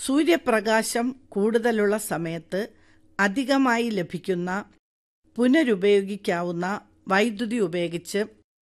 സൂര്യപ്രകാശം കൂടുതലുള്ള സമയത്ത് അധികമായി ലഭിക്കുന്ന പുനരുപയോഗിക്കാവുന്ന വൈദ്യുതി ഉപയോഗിച്ച്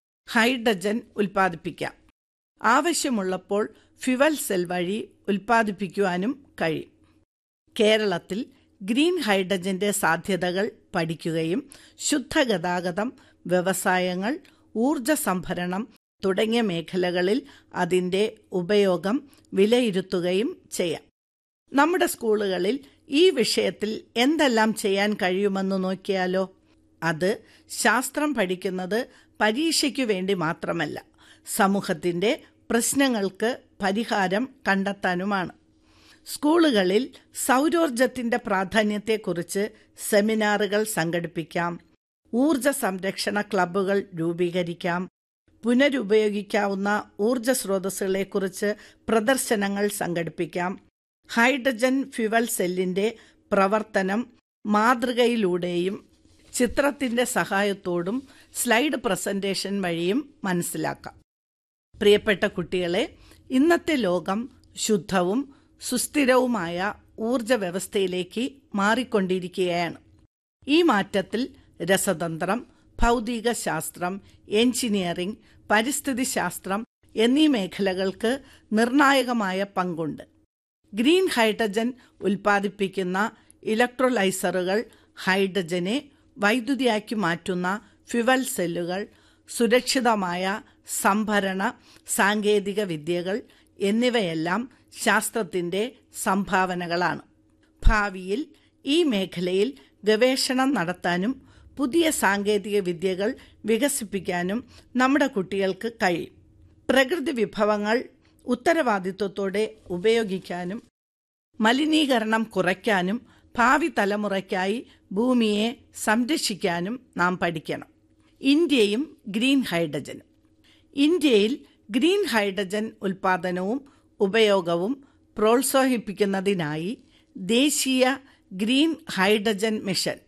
ഹൈഡ്രജൻ ഉൽപ്പാദിപ്പിക്കാം ആവശ്യമുള്ളപ്പോൾ ഫ്യുവൽ സെൽ വഴി ഉൽപ്പാദിപ്പിക്കുവാനും കഴിയും കേരളത്തിൽ ഗ്രീൻ ഹൈഡ്രജന്റെ സാധ്യതകൾ പഠിക്കുകയും ശുദ്ധഗതാഗതം വ്യവസായങ്ങൾ ഊർജ സംഭരണം തുടങ്ങിയ മേഖലകളിൽ അതിന്റെ ഉപയോഗം വിലയിരുത്തുകയും ചെയ്യാം നമ്മുടെ സ്കൂളുകളിൽ ഈ വിഷയത്തിൽ എന്തെല്ലാം ചെയ്യാൻ കഴിയുമെന്ന് നോക്കിയാലോ അത് ശാസ്ത്രം പഠിക്കുന്നത് പരീക്ഷയ്ക്കു വേണ്ടി മാത്രമല്ല സമൂഹത്തിന്റെ പ്രശ്നങ്ങൾക്ക് പരിഹാരം കണ്ടെത്താനുമാണ് സ്കൂളുകളിൽ സൗരോർജത്തിന്റെ പ്രാധാന്യത്തെക്കുറിച്ച് സെമിനാറുകൾ സംഘടിപ്പിക്കാം ഊർജ സംരക്ഷണ ക്ലബ്ബുകൾ രൂപീകരിക്കാം പുനരുപയോഗിക്കാവുന്ന ഊർജ സ്രോതസ്സുകളെക്കുറിച്ച് പ്രദർശനങ്ങൾ സംഘടിപ്പിക്കാം ഹൈഡ്രജൻ ഫ്യുവൽ സെല്ലിന്റെ പ്രവർത്തനം മാതൃകയിലൂടെയും ചിത്രത്തിന്റെ സഹായത്തോടും സ്ലൈഡ് പ്രസന്റേഷൻ വഴിയും മനസ്സിലാക്കാം പ്രിയപ്പെട്ട കുട്ടികളെ ഇന്നത്തെ ലോകം ശുദ്ധവും സുസ്ഥിരവുമായ ഊർജ വ്യവസ്ഥയിലേക്ക് മാറിക്കൊണ്ടിരിക്കുകയാണ് ഈ മാറ്റത്തിൽ രസതന്ത്രം ഭൗതിക ശാസ്ത്രം എഞ്ചിനീയറിംഗ് പരിസ്ഥിതി ശാസ്ത്രം എന്നീ മേഖലകൾക്ക് നിർണായകമായ പങ്കുണ്ട് ഗ്രീൻ ഹൈഡ്രജൻ ഉൽപ്പാദിപ്പിക്കുന്ന ഇലക്ട്രോലൈസറുകൾ ഹൈഡ്രജനെ വൈദ്യുതിയാക്കി മാറ്റുന്ന ഫ്യുവൽ സെല്ലുകൾ സുരക്ഷിതമായ സംഭരണ സാങ്കേതിക വിദ്യകൾ എന്നിവയെല്ലാം ശാസ്ത്രത്തിന്റെ സംഭാവനകളാണ് ഭാവിയിൽ ഈ മേഖലയിൽ ഗവേഷണം നടത്താനും പുതിയ സാങ്കേതിക വിദ്യകൾ വികസിപ്പിക്കാനും നമ്മുടെ കുട്ടികൾക്ക് കഴിയും പ്രകൃതി വിഭവങ്ങൾ ഉത്തരവാദിത്വത്തോടെ ഉപയോഗിക്കാനും മലിനീകരണം കുറയ്ക്കാനും ഭാവി തലമുറയ്ക്കായി ഭൂമിയെ സംരക്ഷിക്കാനും നാം പഠിക്കണം ഇന്ത്യയും ഗ്രീൻ ഹൈഡ്രജനും ഇന്ത്യയിൽ ഗ്രീൻ ഹൈഡ്രജൻ ഉൽപാദനവും ഉപയോഗവും പ്രോത്സാഹിപ്പിക്കുന്നതിനായി ദേശീയ green hydrogen mission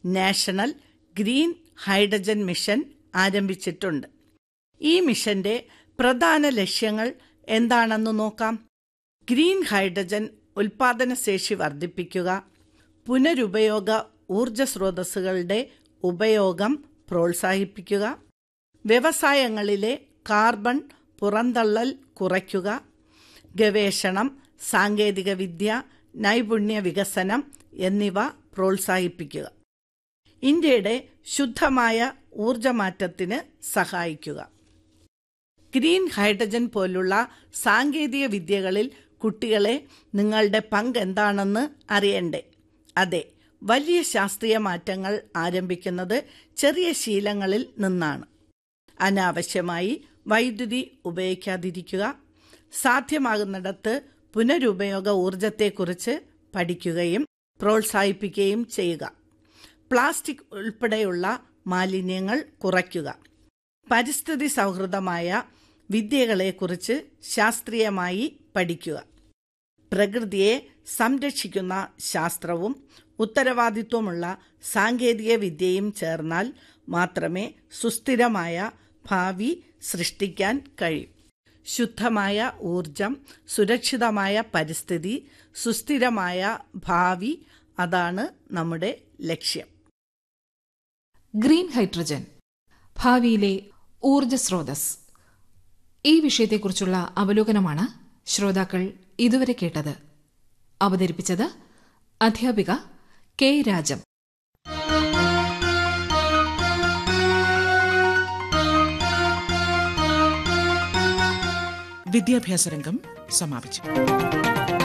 national green hydrogen mission ആരംഭിച്ചിട്ടുണ്ട് ഈ മിഷന്റെ പ്രധാന ലക്ഷ്യങ്ങൾ എന്താണെന്ന് നോക്കാം ഗ്രീൻ ഹൈഡ്രജൻ ഉൽപാദനശേഷി വർദ്ധിപ്പിക്കുക പുനരുപയോഗ ഊർജ സ്രോതസ്സുകളുടെ ഉപയോഗം പ്രോത്സാഹിപ്പിക്കുക വ്യവസായങ്ങളിലെ കാർബൺ പുറന്തള്ളൽ കുറയ്ക്കുക ഗവേഷണം സാങ്കേതികവിദ്യ നൈപുണ്യ വികസനം എന്നിവ പ്രോത്സാഹിപ്പിക്കുക ഇന്ത്യയുടെ ശുദ്ധമായ ഊർജമാറ്റത്തിന് സഹായിക്കുക ഗ്രീൻ ഹൈഡ്രജൻ പോലുള്ള സാങ്കേതിക വിദ്യകളിൽ കുട്ടികളെ നിങ്ങളുടെ പങ്ക് എന്താണെന്ന് അറിയണ്ടേ അതെ വലിയ ശാസ്ത്രീയ മാറ്റങ്ങൾ ആരംഭിക്കുന്നത് ചെറിയ ശീലങ്ങളിൽ നിന്നാണ് അനാവശ്യമായി വൈദ്യുതി ഉപയോഗിക്കാതിരിക്കുക സാധ്യമാകുന്നിടത്ത് പുനരുപയോഗ ഊർജത്തെക്കുറിച്ച് പഠിക്കുകയും പ്രോത്സാഹിപ്പിക്കുകയും ചെയ്യുക പ്ലാസ്റ്റിക് ഉൾപ്പെടെയുള്ള മാലിന്യങ്ങൾ കുറയ്ക്കുക പരിസ്ഥിതി സൗഹൃദമായ വിദ്യകളെക്കുറിച്ച് ശാസ്ത്രീയമായി പഠിക്കുക പ്രകൃതിയെ സംരക്ഷിക്കുന്ന ശാസ്ത്രവും ഉത്തരവാദിത്വമുള്ള സാങ്കേതിക വിദ്യയും ചേർന്നാൽ മാത്രമേ സുസ്ഥിരമായ ഭാവി സൃഷ്ടിക്കാൻ കഴിയൂ ശുദ്ധമായ ഊർജം സുരക്ഷിതമായ പരിസ്ഥിതി സുസ്ഥിരമായ ഭാവി അതാണ് നമ്മുടെ ലക്ഷ്യം ഗ്രീൻ ഹൈഡ്രജൻ ഭാവിയിലെ ഊർജ സ്രോതസ് ഈ വിഷയത്തെക്കുറിച്ചുള്ള അവലോകനമാണ് ശ്രോതാക്കൾ ഇതുവരെ കേട്ടത് അവതരിപ്പിച്ചത് അധ്യാപിക കെ രാജം വിദ്യാഭ്യാസ രംഗം സമാപിച്ചു